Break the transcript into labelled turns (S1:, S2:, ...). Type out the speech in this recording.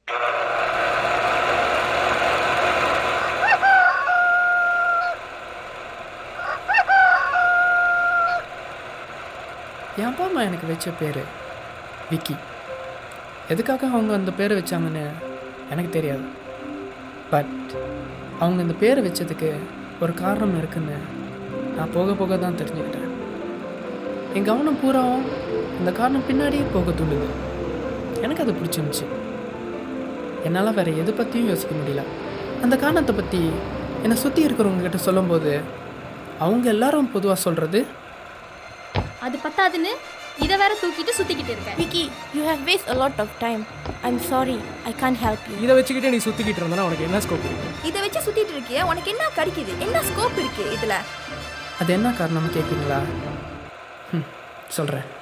S1: என் அப்பா அம்மா எனக்கு வச்ச பேர் விக்கி எதுக்காக அவங்க அந்த பேரை வச்சாங்கன்னு எனக்கு தெரியாது பட் அவங்க இந்த பேரை வச்சதுக்கு ஒரு காரணம் இருக்குன்னு நான் போக போக தான் தெரிஞ்சுக்கிட்டேன் என் கவனம் பூராவும் அந்த காரணம் பின்னாடியே போக தூண்டுது எனக்கு அது பிடிச்சிருந்துச்சு என்னால் வேறு எதை பற்றியும் யோசிக்க முடியல அந்த காரணத்தை பற்றி என்னை சுற்றி இருக்கிறவங்க கிட்ட சொல்லும்போது அவங்க எல்லாரும் பொதுவாக சொல்கிறது
S2: அது பத்தாதுன்னு இதை வேற தூக்கிட்டு சுத்திக்கிட்டு இருக்கேன்
S3: Vicky, you have wasted a lot of time. I'm sorry, I can't help you.
S1: இதை வச்சுக்கிட்டே நீ சுற்றிக்கிட்டு இருந்தனா உனக்கு என்ன ஸ்கோப் இருக்கு
S4: இதை வச்சு சுத்திட்டு இருக்கிய உனக்கு என்ன கிடைக்குது என்ன ஸ்கோப் இருக்கு இதுல
S1: அது என்ன காரணம்னு கேட்குறீங்களா ம் சொல்கிறேன்